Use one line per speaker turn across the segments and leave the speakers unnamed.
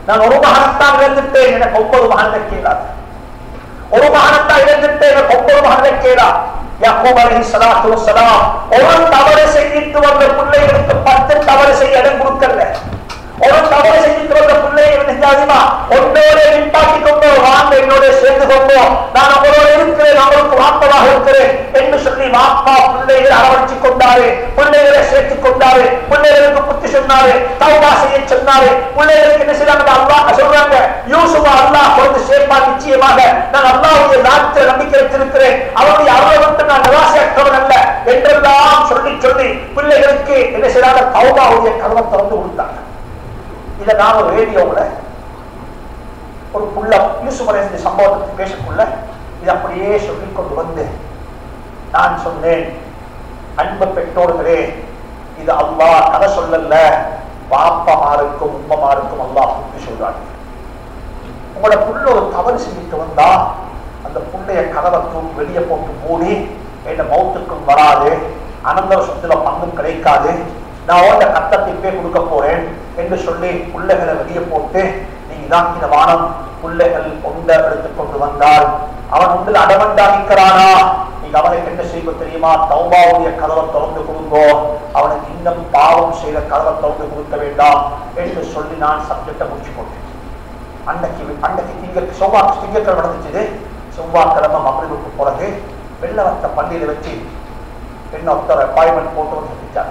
நான் ஒரு மகனத்தான் இழந்துட்டேன் எனக்கு ஒன்பது மகன் கேளாது ஒரு மகனத்தான் இழந்துட்டேன் எனக்கு ஒன்பது மகன் கேளா யாக்கூப் அலைஹி ஸலாத்து வஸலாம் ஒரு தவறு செய்திட்டு வந்த பிள்ளைகளுக்கு பத்து தவறு செய்ய இடம் கொடுக்கல ஒரு தவறு செஞ்சுட்டு வந்த பிள்ளைகள் நிஜாதிமா உன்னோட நிப்பாட்டி கொண்டோ வாங்க என்னோட சேர்ந்து கொண்டோ நான் உங்களோட இருக்கிறேன் அவங்களுக்கு வாப்பதாக இருக்கிறேன் என்று சொல்லி வாப்பா பிள்ளைகளை அரவணைச்சு கொண்டாரு பிள்ளைகளை சேர்த்துக் கொண்டாரு பிள்ளைகளுக்கு புத்தி சொன்னாரு தௌபா செய்ய சொன்னாரு பிள்ளைகளுக்கு என்ன செய்யறாங்க அல்லாஹ் சொல்றாங்க யூசுஃபா அல்லாஹ் கொண்டு சேர்ப்பா நிச்சயமாக நான் அல்லாஹ்வுடைய நாட்டில் நம்பிக்கை வைத்திருக்கிறேன் அவருடைய அருளை விட்டு நான் நிராசையற்றவன் அல்ல என்றெல்லாம் சொல்லி சொல்லி பிள்ளைகளுக்கு என்ன செய்யறாங்க தௌபாவுடைய கதவை திறந்து கொடுத்தாங்க இதை நாம ரேடியோவுல ஒரு புள்ள யூசுப் அலைஹிஸ்ஸலாம் சம்பவத்தை பேசக்குள்ள இது அப்படியே சொல்லிக் கொண்டு வந்து நான் சொன்னேன் அன்பு பெற்றோர்களே இது அல்லாஹ் கதை சொல்லல பாப்பமாருக்கும் உம்மமாருக்கும் அல்லாஹ் புத்தி சொல்றாங்க உங்களோட புள்ள ஒரு தவறு செஞ்சுட்டு வந்தா அந்த புள்ளைய கதவை தூக்கி வெளியே போட்டு மூடி என்ன மௌத்துக்கும் வராது அனந்தர சொத்துல பங்கும் கிடைக்காது நான் ஓட்ட கட்டத்தை போய் கொடுக்க போறேன் என்று சொல்லி பிள்ளைகளை வெளியே போட்டு நீ இதாக்கின வானம் பிள்ளைகள் கொண்ட எடுத்துக் கொண்டு வந்தால் அவன் உண்டில் அடவண்டா நிற்கிறானா நீங்க அவனுக்கு என்ன செய்ய தெரியுமா தௌபாவுடைய கதவை திறந்து கொடுங்கோ அவனுக்கு இன்னும் பாவம் செய்த கதவை திறந்து கொடுக்க வேண்டாம் என்று சொல்லி நான் சப்ஜெக்டை முடிச்சு கொண்டேன் அன்னைக்கு அன்னைக்கு திங்கள் செவ்வாய் திங்கட்கிழமை நடந்துச்சு செவ்வாய்க்கிழமை மகளிருக்கு பிறகு வெள்ளவத்த பள்ளியில வச்சு என்ன ஒருத்தர் அப்பாயின்மெண்ட் போட்டு வந்து சந்திச்சாங்க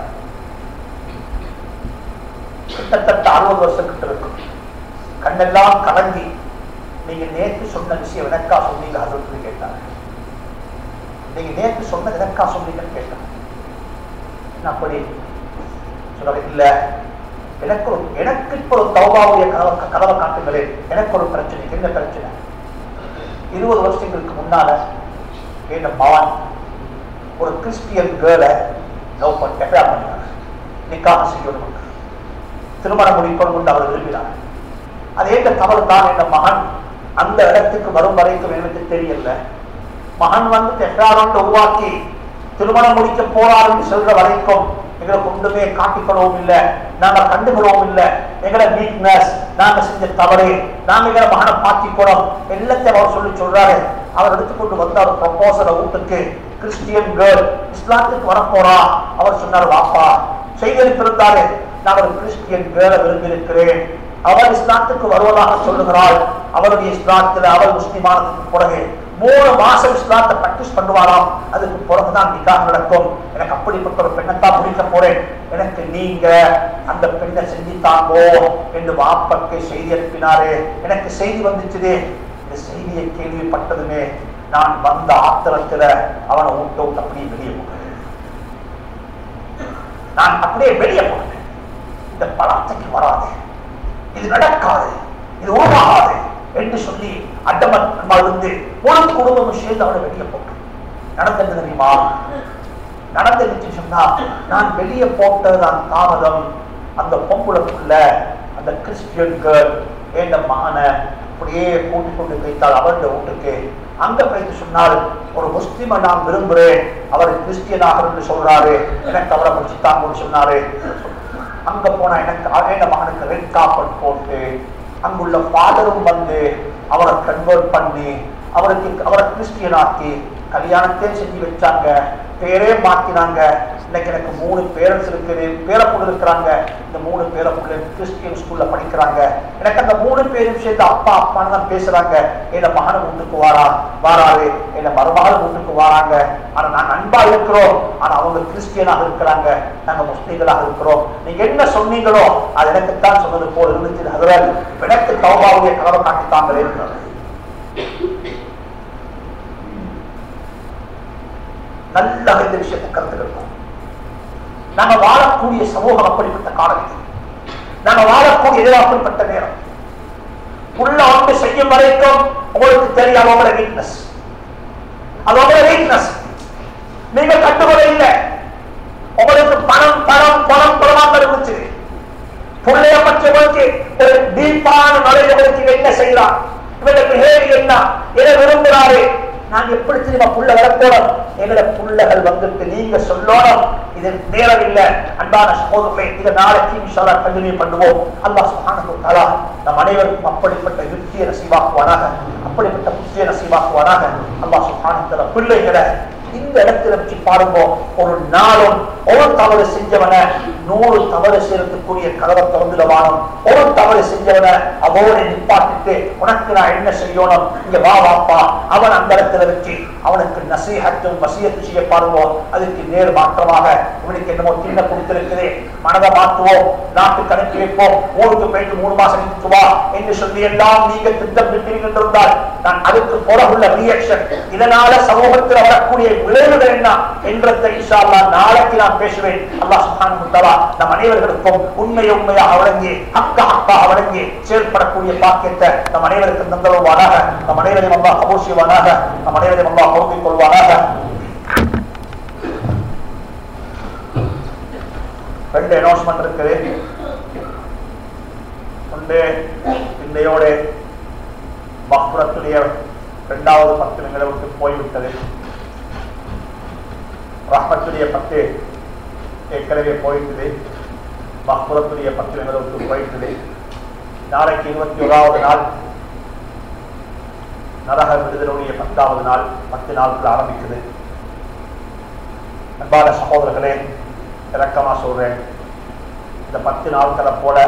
கிட்டத்தட்ட அறுபது வருஷம் கிட்ட இருக்கும் கண்ணெல்லாம் கலங்கி நீங்க நேற்று சொன்ன விஷயம் எனக்கா சொன்னீங்க அதுன்னு கேட்டாங்க நீங்க நேற்று சொன்னது எனக்கா சொன்னீங்கன்னு கேட்டாங்க நான் அப்படி சொல்ல இல்ல எனக்கு ஒரு எனக்கு இப்ப ஒரு தௌபாவுடைய கதவை கதவை காட்டுங்களேன் எனக்கு ஒரு பிரச்சனை என்ன பிரச்சனை இருபது வருஷங்களுக்கு முன்னால என்ன மகன் ஒரு கிறிஸ்டியன் கேர்ளை லவ் பண்ணி எஃப்ஐஆர் பண்ணினாங்க நிக்காக செய்யணும் திருமணம் முடிக்கணும் அவர் விரும்பினார் அது ஏற்ற தவறு தான் என்ற மகன் அந்த இடத்துக்கு வரும் வரைக்கும் எனக்கு தெரியல மகன் வந்து எஃப்ஐஆர் உருவாக்கி திருமணம் முடிக்க போறாருன்னு சொல்ற வரைக்கும் எங்களுக்கு ஒன்றுமே காட்டிக்கொள்ளவும் இல்லை நாங்க கண்டுகிறோம் இல்லை எங்களை வீக்னஸ் நாங்க செஞ்ச தவறு நாங்க எங்களை மகனை பாத்திக்கணும் எல்லாத்தையும் அவர் சொல்லி சொல்றாரு அவர் எடுத்துக்கொண்டு வந்த ஒரு ப்ரொபோசலை வீட்டுக்கு கிறிஸ்டியன் கேர்ள் இஸ்லாத்துக்கு வரப்போறா அவர் சொன்னார் வாப்பா செய்தி அனுப்பியிருந்தாரு நான் ஒரு கிறிஸ்டியன் கேர்ளை விரும்பியிருக்கிறேன் அவர் இஸ்லாத்துக்கு வருவதாக சொல்லுகிறாள் அவருடைய இஸ்லாத்துல அவர் முஸ்லிமானதுக்கு பிறகு மூணு மாசம் இஸ்லாத்தை பிராக்டிஸ் பண்ணுவாராம் அதுக்கு பிறகுதான் நிக்காக நடக்கும் எனக்கு அப்படிப்பட்ட ஒரு பெண்ணைத்தான் முடிக்க போறேன் எனக்கு நீங்க அந்த பெண்ணை செஞ்சுத்தாங்கோ என்று வாப்பக்கு செய்தி அனுப்பினாரு எனக்கு செய்தி வந்துச்சுது இந்த செய்தியை கேள்விப்பட்டதுமே நான் வந்த ஆத்திரத்துல அவனை ஊட்ட விட்டு அப்படியே வெளியே போகிறேன் நான் அப்படியே வெளியே போனேன் இந்த பழத்தைக்கு வராது இது நடக்காது இது உருவாகாது என்று சொல்லி அட்டமன் இருந்து முழு குடும்பம் சேர்ந்து அவனை வெளியே போட்டோம் நடந்தது தெரியுமா நடந்துச்சு சொன்னா நான் வெளியே போட்டதுதான் தாமதம் அந்த பொம்புளக்குள்ள அந்த கிறிஸ்டியன் கேர்ள் ஏண்ட மகனை அப்படியே கூட்டிக் கொண்டு வைத்தால் அவருடைய வீட்டுக்கு அங்க போயிட்டு சொன்னால் ஒரு முஸ்லிமை நான் விரும்புகிறேன் அவர் கிறிஸ்டியனாக என்று சொல்றாரு எனக்கு அவரை முடிச்சுத்தாங்கன்னு சொன்னாரு அங்க போனா எனக்கு அழேட மகனுக்கு ரெட் காப்பட் போட்டு அங்குள்ள ஃபாதரும் வந்து அவரை கன்வெர்ட் பண்ணி அவருக்கு அவரை கிறிஸ்டியன் ஆக்கி கல்யாணத்தையும் செஞ்சு வச்சாங்க பேரே மாத்தினாங்க இன்னைக்கு எனக்கு மூணு பேரண்ட்ஸ் இருக்குது பேரப்புள்ள இருக்கிறாங்க இந்த மூணு பேரப்புள்ள கிறிஸ்டியன் ஸ்கூல்ல படிக்கிறாங்க எனக்கு அந்த மூணு பேரும் சேர்ந்து அப்பா அப்பான்னு தான் பேசுறாங்க என்ன மகன் வீட்டுக்கு வாரா வாராரு என்ன மருமகள் வீட்டுக்கு வாராங்க ஆனா நாங்க அன்பா இருக்கிறோம் ஆனா அவங்க கிறிஸ்டியனாக இருக்கிறாங்க நாங்க முஸ்லீம்களாக இருக்கிறோம் நீங்க என்ன சொன்னீங்களோ அது எனக்கு தான் சொன்னது போல இருந்துச்சு அதுதான் எனக்கு தௌபாவுடைய கதவை காட்டித்தாங்களே நல்ல இந்த விஷயத்தை கருத்துக்கிறோம் நாங்க வாழக்கூடிய சமூகம் அப்படிப்பட்ட காலம் இது நாங்க வாழக்கூடிய இதில் அப்படிப்பட்ட நேரம் உள்ள ஒன்று செய்யும் வரைக்கும் உங்களுக்கு தெரியும் அவங்களோட வீக்னஸ் அது உங்களோட வீக்னஸ் நீங்க கட்டுக்கொள்ள இல்லை உங்களுக்கு பணம் பணம் பணம் பணமாக இருந்துச்சு புள்ளைய பற்றவங்களுக்கு ஒரு டீப்பான நுழைவுகளுக்கு என்ன செய்யலாம் இவங்க பிஹேவியர் என்ன எதை விரும்புறாரு நான் நாங்க எப்படி தெரியுமா புள்ள வளர்க்கணும் எங்கட புள்ளகள் வந்துட்டு நீங்க சொல்லணும் இது நேரம் இல்ல அன்பான சகோதரர்களே இதை நாளைக்கு இன்ஷால்லா கண்டினியூ பண்ணுவோம் அல்லாஹ் சுப்ஹானஹு வ தஆலா நம் அனைவருக்கும் அப்படிப்பட்ட யுக்தியை நசீவாக்குவானாக அப்படிப்பட்ட புத்தியை நசீவாக்குவானாக அல்லாஹ் சுப்ஹானஹு வ தஆலா பிள்ளைகளை இந்த இடத்துல வச்சு பாருங்க ஒரு நாளும் ஒரு தவறு செஞ்சவன நூறு தவறு செய்யறதுக்குரிய கதவை திறந்துடவானும் ஒரு தவறு செஞ்சவன அவோட நிப்பாட்டிட்டு உனக்கு நான் என்ன செய்யணும் இங்க வா வாப்பா அவன் அந்த இடத்துல வச்சு அவனுக்கு நசீகத்தும் வசியத்து செய்ய பாருங்க அதுக்கு நேர் மாற்றமாக இவனுக்கு என்னமோ தின்ன கொடுத்திருக்குது மனதை மாற்றுவோம் நாட்டுக்கு அனுப்பி வைப்போம் ஊருக்கு போயிட்டு மூணு மாசம் இருந்துட்டு வா என்று சொல்லி எல்லாம் நீங்க திட்டமிட்டீர்கள் என்றிருந்தால் நான் அதுக்கு பிறகுள்ள ரியாக்ஷன் இதனால சமூகத்தில் வரக்கூடிய விளைவுகள் என்ன என்றதை இன்ஷா அல்லாஹ் நாளைக்கு நான் பேசுவேன் அல்லாஹ் சுப்ஹானஹு வ தஆலா நம் அனைவர்களுக்கும் உண்மையை உண்மையாக வழங்கி ஹக்க ஹக்காக வழங்கி செயல்படக்கூடிய பாக்கியத்தை நம் அனைவருக்கும் தந்தருவானாக நம் அனைவரையும் அல்லாஹ் கபூல் செய்வானாக நம் அனைவரையும் அல்லாஹ் பொருந்திக் கொள்வானாக ரெண்டு அனௌன்ஸ்மெண்ட் இருக்குது ஒன்று இன்றையோட மக்புரத்துடைய இரண்டாவது பத்து நிமிடங்களுக்கு போய்விட்டது ரஹ்மத்துடைய பத்து ஏற்கனவே போயிட்டது மக்புரத்துடைய பத்து நிமிடங்களுக்கு போயிட்டது நாளைக்கு இருபத்தி ஓராவது நாள் நரக விடுதலுடைய பத்தாவது நாள் பத்து நாட்கள் ஆரம்பிக்குது அன்பான சகோதரர்களே இறக்கமா சொல்றேன் இந்த பத்து நாட்களை போல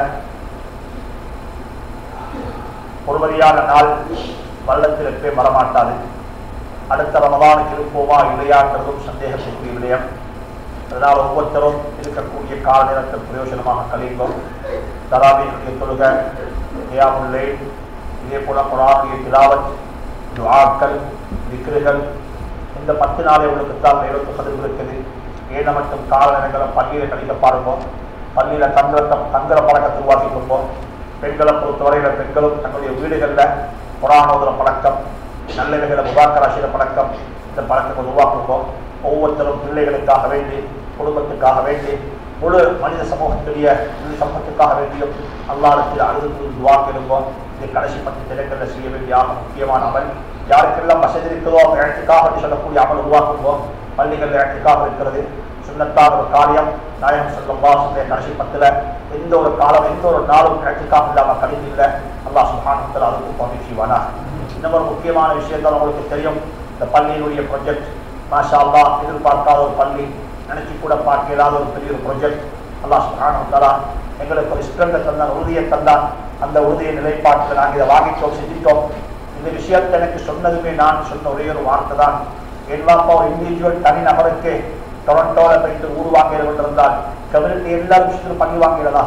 பொறுமதியான நாள் வள்ளத்தில் எப்பே வரமாட்டாது அடுத்த ரமதானுக்கு இருப்போமா இல்லையான்றதும் சந்தேகத்துக்குரிய விடயம் அதனால் ஒவ்வொருத்தரும் இருக்கக்கூடிய கால நேரத்தை பிரயோஜனமாக கழிந்தோம் தராபியுடைய தொழுக தியாமுல்லை இதே போல குரானுடைய திலாவத் துஆக்கள் விக்கிருகள் இந்த பத்து நாளை உங்களுக்குத்தான் நேரத்து பதிவு இருக்குது ஏன மட்டும் கால நேரங்களை பள்ளியில கழிக்க பாருங்க பள்ளியில தங்குற தங்குற பழக்கத்தை உருவாக்கி கொள்வோம் பெண்களை பொறுத்தவரையில பெண்களும் தங்களுடைய வீடுகள்ல புறாணோதர பழக்கம் நல்லவைகளை முதாக்கரா செய்கிற பழக்கம் இந்த பழக்கத்தை உருவாக்குவோம் ஒவ்வொருத்தரும் பிள்ளைகளுக்காக வேண்டி குடும்பத்துக்காக வேண்டி முழு மனித சமூகத்துடைய முழு சமூகத்துக்காக வேண்டியும் அல்லாடத்தில் அழுது துவாக்கிடுவோம் இது கடைசி பத்து தினங்களில் செய்ய வேண்டிய ஆக முக்கியமான அமல் யாருக்கெல்லாம் வசதி இருக்குதோ அவங்க இடத்துக்காக சொல்லக்கூடிய அமல் உருவாக்குவோம் பள்ளிகள் இடத்துக்காக இருக்கிறது சுண்ணத்தான ஒரு காரியம் நாயகம் சொல்லும் வாசனுடைய கடைசி பத்துல எந்த ஒரு காலம் எந்த ஒரு நாளும் இடத்துக்காக இல்லாமல் கழிந்தில்லை அல்லாஹ் சுஹானத்தில் அதுக்கு பகுதி செய்வானா இன்னும் ஒரு முக்கியமான விஷயம் தான் உங்களுக்கு தெரியும் இந்த பள்ளியினுடைய ப்ரொஜெக்ட் மாஷா அல்லா எதிர்பார்க்காத ஒரு பள்ளி நினைச்சு கூட பார்க்க இல்லாத ஒரு பெரிய ஒரு ப்ரொஜெக்ட் அல்லாஹ் சுப்ஹானஹு தஆலா எங்களுக்கு ஒரு ஸ்ட்ரென்த்தை தந்தான் உறுதியை தந்தான் அந்த உறுதியை நிலைப்பாட்டில் நாங்கள் இதை வாங்கிட்டோம் செஞ்சிட்டோம் இந்த விஷயத்தை எனக்கு சொன்னதுமே நான் சொன்ன ஒரே ஒரு வார்த்தை தான் எல்லாப்பா ஒரு இண்டிவிஜுவல் தனி நபருக்கு டொரண்டோல போயிட்டு ஊர் வாங்கிட கொண்டிருந்தால் கம்யூனிட்டி எல்லா விஷயத்திலும் பண்ணி வாங்கிடதா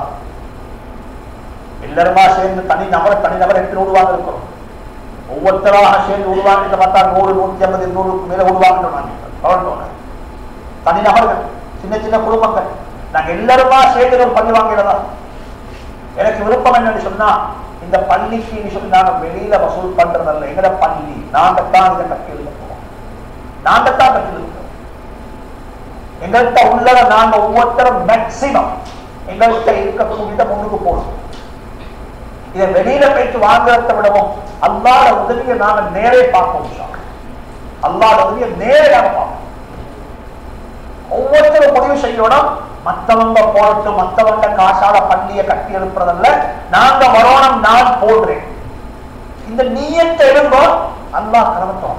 எல்லாருமா சேர்ந்து தனி நபர் தனி நபர் எப்படி உருவாங்க இருக்கிறோம் ஒவ்வொருத்தராக சேர்ந்து உருவாங்கிட்டு பார்த்தா நூறு நூத்தி ஐம்பது நூறுக்கு மேல உருவாங்கிட்டு டொரண்டோல தனி நபர்கள் சின்ன சின்ன குடும்பங்கள் நாங்க எல்லாருமா சேர்ந்து ஒரு பண்ணி வாங்கிடதா எனக்கு விருப்பம் என்னன்னு சொன்னா இந்த பள்ளிக்கு நீ சொல்லி நாங்க வெளியில வசூல் பண்றதல்ல எங்கட பள்ளி நாங்க தான் இதை கட்டி எழுத போறோம் நாங்க தான் கட்டி எழுத போறோம் எங்கள்கிட்ட உள்ளத நாங்க ஒவ்வொருத்தரும் மேக்சிமம் எங்கள்கிட்ட இருக்கக்கூடியதை முன்னுக்கு போகணும் இதை வெளியில போயிட்டு வாங்குறத விடவும் அல்லாத உதவியை நாங்க நேரே பார்ப்போம் இன்ஷா அல்லாஹ். அல்லாத உதவியை நேரே நாங்க பார்ப்போம் ஒவ்வொருத்தரும் முடிவு செய்யணும் மத்தவங்க போடட்டும் மத்தவங்க காசால பள்ளியை கட்டி எழுப்புறதல்ல நாங்க வரோணம் நான் போடுறேன் இந்த நீயத்தை எழுந்தோ அல்லாஹ் கரவத்தோம்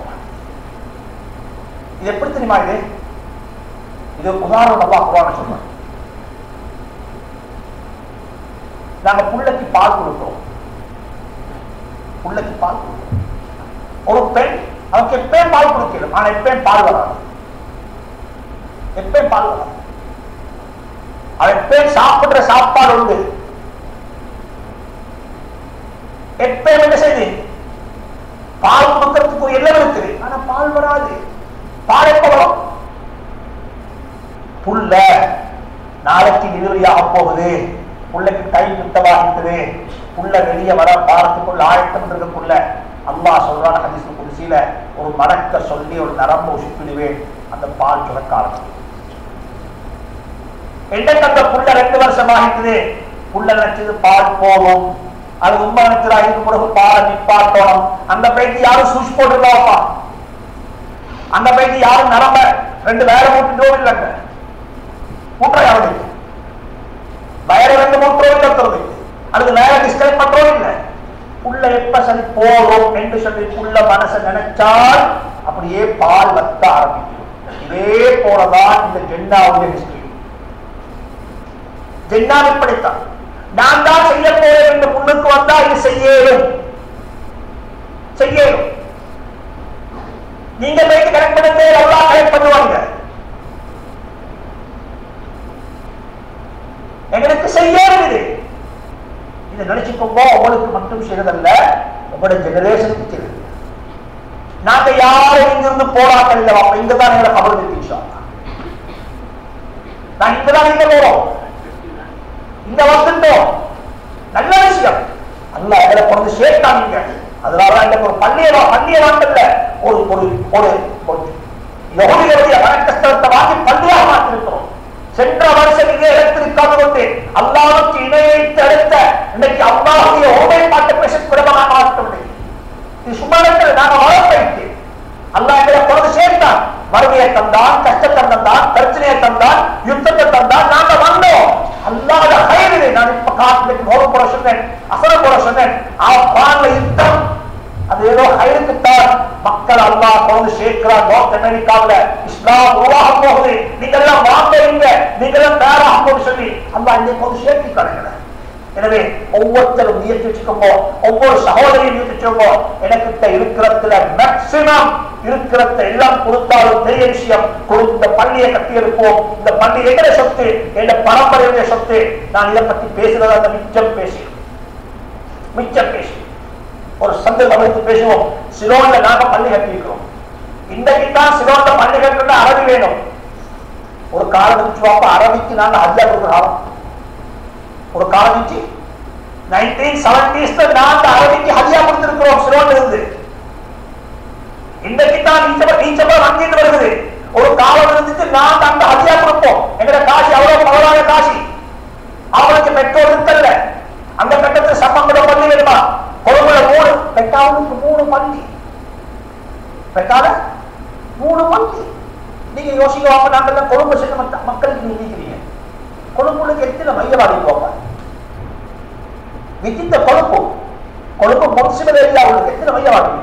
இது எப்படி தெரியுமா இது இது உதாரணம் அல்லாஹ் குரான் சொல்றேன் நாங்க புள்ளைக்கு பால் கொடுக்கிறோம் புள்ளைக்கு பால் கொடுக்கிறோம் ஒரு பெண் அவருக்கு எப்பயும் பால் கொடுக்கணும் ஆனா எப்பயும் பால் வராது எப்பயும் பால் வராது அவன் எப்பயும் சாப்பிடுற சாப்பாடு உண்டு எப்பயும் என்ன செய்து பால் கொடுக்கறதுக்கு ஒரு எல்லாம் இருக்குது ஆனா பால் வராது பால் எப்ப வரும் புள்ள நாளைக்கு டெலிவரியாக போகுது புள்ளைக்கு கை கிட்டவா இருக்குது புள்ள வெளியே வர பாரத்துக்குள்ள ஆயத்தம் இருக்கக்குள்ள அல்லாஹ் சொல்றான ஹதீஸ் குடிசியில ஒரு மடக்க சொல்லி ஒரு நரம்பு உசுப்பிடுவேன் அந்த பால் சுரக்க ஆரம்பிக்கும் என்னக்கு அந்த புள்ள ரெண்டு வருஷம் ஆகிட்டுது புள்ள நினைச்சது பால் போகும் அது உண்மை நினைச்சதா இதுக்கு பிறகு பாலை நிப்பாட்டணும் அந்த பேட்டி யாரும் சுவிச் போட்டுருக்காப்பா அங்க போயிட்டு யாரும் நரம்ப ரெண்டு வேலை மூட்டுட்டோ இல்லைங்க மூட்டுற யாரும் இல்லை வயரை ரெண்டு மூட்டுறோ இல்லை அதுக்கு மேல டிஸ்கனெக்ட் பண்றோம் இல்லை உள்ள எப்ப சரி போறோம் என்று சொல்லி உள்ள மனசை நினைச்சால் அப்படியே பால் வத்த ஆரம்பிக்கும் இதே போலதான் இந்த ஜென்னாவுடைய ஹிஸ்டரி ஜென்னா இப்படித்தான் நான் தான் செய்ய போறேன் என்று முன்னுக்கு வந்தா இது செய்யலும் செய்யலும் நீங்க போயிட்டு கரெக்ட் பண்ணதே எல்லாம் கரெக்ட் பண்ணுவாங்க எங்களுக்கு செய்யணும் இது இதை நினைச்சுக்கோங்க உங்களுக்கு மட்டும் செய்யறதல்ல உங்களோட ஜெனரேஷனுக்கு செய்யுது நாங்க யாரும் இங்கிருந்து போராட்டம் இல்லை அப்ப இங்க தான் எங்களை கபல் இருக்கு நான் இங்கதான் இங்க போறோம் இங்க வந்துட்டோம் நல்ல விஷயம் அல்ல எங்களை கொண்டு சேர்த்தாங்க அதனால எனக்கு ஒரு பள்ளிய பள்ளிய வாங்கல ஒரு ஒரு ஒரு யகுதிகளுடைய வணக்கஸ்தலத்தை வாங்கி பள்ளியாக மாற்றிருக்கிறோம் சென்ற வருஷம் இதே இடத்திற்காக கொண்டு அல்லாவுக்கு இணையைத்து அடுத்த இன்னைக்கு அல்லாவுடைய ஓமை பாட்டு பேச பிரபலமாக மாற்றவில்லை இது சும்மா இருக்கிறது நாங்க வளர்ப்பைக்கு அல்லாஹ் எங்களை கொண்டு சேர்த்தான் வறுமையை தந்தான் கஷ்டத்தை தந்தான் பிரச்சனையை தந்தான் யுத்தத்தை தந்தான் நாங்க வந்தோம் அல்லாத கயிறு நான் இப்ப காட்டுக்கு நோறு போட சொன்னேன் அசர போட சொன்னேன் பான்ல யுத்தம் அது ஏதோ கயிறுக்குத்தான் மக்கள் அல்லாஹ் கொண்டு சேர்க்கிறார் நோர்த் அமெரிக்காவுல இஸ்லாம் உருவாக போகுது நீங்க எல்லாம் வாங்குறீங்க நீங்க எல்லாம் தயாராகும் சொல்லி அல்லாஹ் இங்கே கொண்டு சேர்த்து தருகிறார் எனவே ஒவ்வொருத்தரும் முயற்சி வச்சுக்கோங்க ஒவ்வொரு சகோதரியும் முயற்சி வச்சுக்கோங்க எனக்கு இருக்கிறதுல மேக்சிமம் இருக்கிறத எல்லாம் கொடுத்தாலும் பெரிய விஷயம் கொடுத்த பள்ளியை கட்டி இருப்போம் இந்த பள்ளி எங்கட சொத்து எங்க பரம்பரையுடைய சொத்து நான் இதை பத்தி பேசுறதா அந்த மிச்சம் பேசி மிச்சம் பேசி ஒரு சந்தர்ப்பம் அமைத்து பேசுவோம் சிலோன்ல நாங்க பள்ளி கட்டியிருக்கிறோம் இன்றைக்கு தான் சிலோன்ல பள்ளி கட்டுறது அரபி வேணும் ஒரு காலம் வச்சுவாப்ப அரபிக்கு நாங்க ஹஜ்ஜா கொடுக்குற காலம் ஒரு காலம் வச்சு நைன்டீன் செவன்டிஸ்ல நாங்க அரபிக்கு ஹஜ்ஜா கொடுத்திருக்கிறோம் சிலோன்ல இருந்து இன்றைக்கு தான் நீச்சப நீச்சபா வங்கிட்டு வருகிறது ஒரு காலம் இருந்துச்சு நாங்க அந்த ஹஜ்ஜா கொடுப்போம் எங்கட காசி அவ்வளவு பரவாயில்ல காசி அவனுக்கு பெட்ரோல் இருக்கல்ல அந்த கட்டத்தில் சம்பங்கட பள்ளி வேணுமா கொழும்புல மூணு பெட்டாவுக்கு மூணு பள்ளி பெட்டால மூணு பள்ளி நீங்க யோசிக்க நாங்கள் கொழும்பு சென்ற மத்த- மக்களுக்கு நீங்க நினைக்கிறீங்க கொழும்புக்கு எத்தனை மையவாடி போங்க வித்தித்த கொழும்பு கொழும்பு முன்சிபல் ஏரியாவுக்கு எத்தனை மையவாடி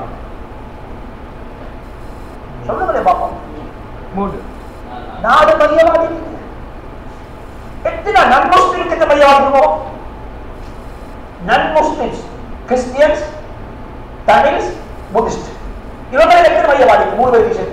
சொல்லுங்களே பாப்போம்
மூன்று
நாடு மையவாடி எத்தனை நன் முஸ்லிம்க்கு எத்தனை மையவாடி இருக்கும் none Muslims Christians Tamils Buddhist இவங்க எத்தனை மையவாடி மூணு பேர் விஷயத்து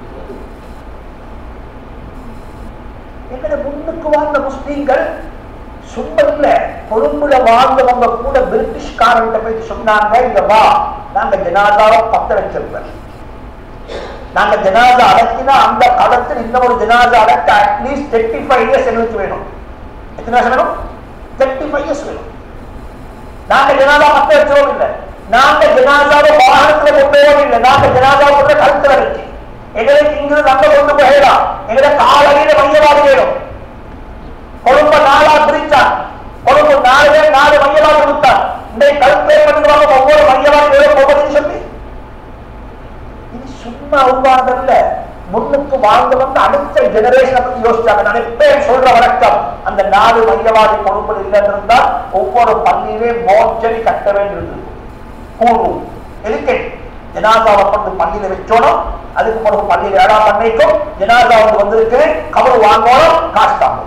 எங்கட முன்னுக்கு வாழ்ந்த முஸ்லீம்கள் சும்மா இல்ல கொழும்புல வாழ்ந்தவங்க கூட பிரிட்டிஷ்காரன்ட்ட போய் சொன்னாங்க இங்க வா நாங்க ஜனாதாவை பத்த வச்சிருப்போம் நாங்க ஜனாதா அடக்கினா அந்த காலத்தில் இன்னொரு ஜனாதா அடக்க அட்லீஸ்ட் தேர்ட்டி ஃபைவ் இயர்ஸ் எங்களுக்கு வேணும் எத்தனை வருஷம் வேணும் தேர்ட்டி ஃபைவ் இயர்ஸ் வேணும் நாங்க ஜனாதா பத்த வச்சோம் இல்லை நாங்க ஜனாதாவை வாகனத்துல கொண்டு போவோம் இல்லை நாங்க ஜனாதா கொண்டு கழுத்துல வச்சு எங்களுக்கு இங்கிருந்து நம்ம கொண்டு போயிடலாம் எங்களை காலையில மையவாதி வேணும் கொழும்ப நாளா பிரிச்சான் கொழும்பு நாலு பேர் நாலு மையவாதி கொடுத்தான் இந்த கழுத்தை பண்ணுவாங்க ஒவ்வொரு மையவாதி வேணும் ஒவ்வொரு சொல்லி இது சும்மா உருவானதல்ல முன்னுக்கு வாழ்ந்து வந்து அடுத்த ஜெனரேஷனை பத்தி யோசிச்சாங்க நான் எப்பயும் சொல்ற வழக்கம் அந்த நாடு மையவாதி கொழும்பு இல்லைன்னு இருந்தா ஒவ்வொரு பள்ளியிலே மோச்சடி கட்ட வேண்டியிருந்தது கூறு எதுக்கு ஜனாதாவை கொண்டு பள்ளியில வச்சோணும் அதுக்கு பிறகு பள்ளியில ஏழாம் பண்ணிக்கும் ஜனாதா வந்து வந்திருக்கு கவர் வாங்கணும் காசு தாங்கணும்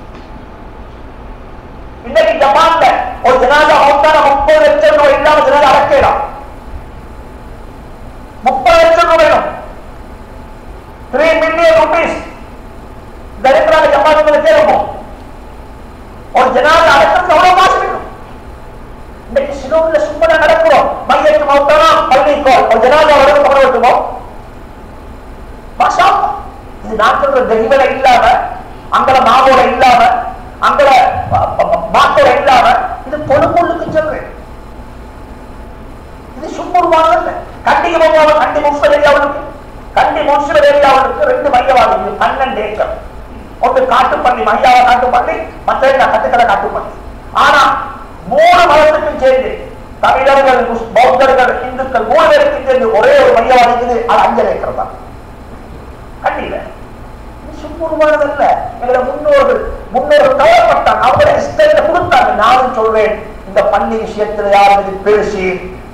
இன்னைக்கு ஜப்பான்ல ஒரு ஜனாதா மௌத்தான முப்பது லட்சம் ரூபாய் இல்லாம ஜனாதா அடக்கலாம் முப்பது லட்சம் ரூபாய் வேணும் த்ரீ மில்லியன் ருபீஸ் தரித்திராக ஜப்பாத்துல சேருமோ ஒரு ஜனாதா அடக்கிறதுக்கு எவ்வளவு காசு வேணும் இன்னைக்கு சிலோன்ல சும்மா நடக்கிறோம் மையத்து மௌத்தானா பள்ளிக்கோ ஒரு ஜனாதா வளர்ந்து பக்கம் விட்டுமோ மாஷா அல்லாஹ். இது நான் சொல்ற தெய்வல இல்லாம அங்கல மாவோட இல்லாம அங்கல மாத்தோட இல்லாம இது கொழும்புள்ளுக்கு சொல்றேன் இது சும்முருவானது கண்டிக்கு போவாங்க கண்டி முன்சிபல் ஏரியாவுக்கு கண்டி முன்சிபல் ஏரியாவுக்கு ரெண்டு மையவாதி இது பன்னெண்டு ஏக்கர் ஒன்று காட்டு பண்ணி மையாவை காட்டு பண்ணி மற்ற கட்டுக்கடை காட்டு பண்ணி ஆனா மூணு மதத்துக்கும் சேர்ந்து தமிழர்கள் முஸ்- பௌத்தர்கள் இந்துக்கள் மூணு பேருக்கும் சேர்ந்து ஒரே ஒரு மையவாதி இருக்குது அது அஞ்சல் ஏக்கர் தான் கண்ணீர சும்முருவானதல்ல எங்களை முன்னோர்கள் முன்னோர்கள் கவலைப்பட்டாங்க அவங்கள இஸ்ரேல கொடுத்தாங்க நானும் சொல்றேன் இந்த பள்ளி விஷயத்துல யாரும் இது பேசி